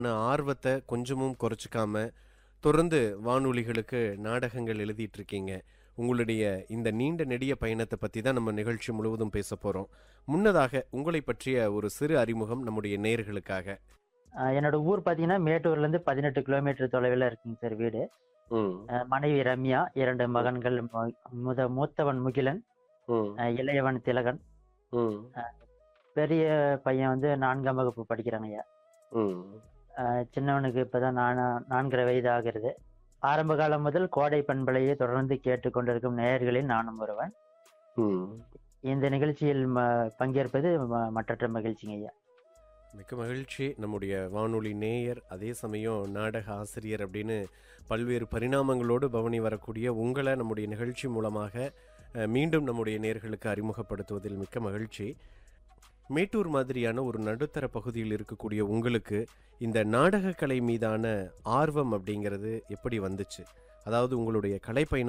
ஆர்வத்தை கொஞ்சமும் குறைச்சிக்காம தொடர்ந்து வானொலிகளுக்கு நாடகங்கள் எழுதிட்டு இருக்கீங்க உங்களுடைய இந்த நீண்ட நெடிய பயணத்தை பற்றி தான் நம்ம நிகழ்ச்சி முழுவதும் பேச போகிறோம் முன்னதாக உங்களை பற்றிய ஒரு சிறு அறிமுகம் நம்முடைய நேயர்களுக்காக ஆஹ் என்னோட ஊர் பார்த்தீங்கன்னா மேட்டூர்லேருந்து பதினெட்டு கிலோமீட்டர் தொலைவில் இருக்குங்க சார் வீடு ம் ஆஹ் மனைவி ரம்யா இரண்டு மகன்கள் மு- முத மூத்தவன் முகிலன் ம் ஆஹ் இளையவன் திலகன் ம் பெரிய பையன் வந்து நான்காம் வகுப்பு படிக்கிறாங்க ஐயா ம் ஆஹ் சின்னவனுக்கு இப்பதான் நான் நான்கரை வயது ஆகிறது ஆரம்ப காலம் முதல் கோடை பண்பலையை தொடர்ந்து கேட்டுக்கொண்டிருக்கும் நேயர்களில் நானும் ஒருவன் ம் இந்த நிகழ்ச்சியில் ம- பங்கேற்பது ம- மற்றற்ற மகிழ்ச்சிங்க ஐயா மிக்க மகிழ்ச்சி நம்முடைய வானொலி நேயர் அதே சமயம் நாடக ஆசிரியர் அப்படின்னு பல்வேறு பரிணாமங்களோடு பவனி வரக்கூடிய உங்களை நம்முடைய நிகழ்ச்சி மூலமாக அஹ், மீண்டும் நம்முடைய நேயர்களுக்கு அறிமுகப்படுத்துவதில் மிக்க மகிழ்ச்சி மேட்டூர் மாதிரியான ஒரு நடுத்தர பகுதியில் இருக்கக்கூடிய உங்களுக்கு இந்த நாடகக்கலை மீதான ஆர்வம் அப்படிங்கிறது எப்படி வந்துச்சு அதாவது உங்களுடைய கலை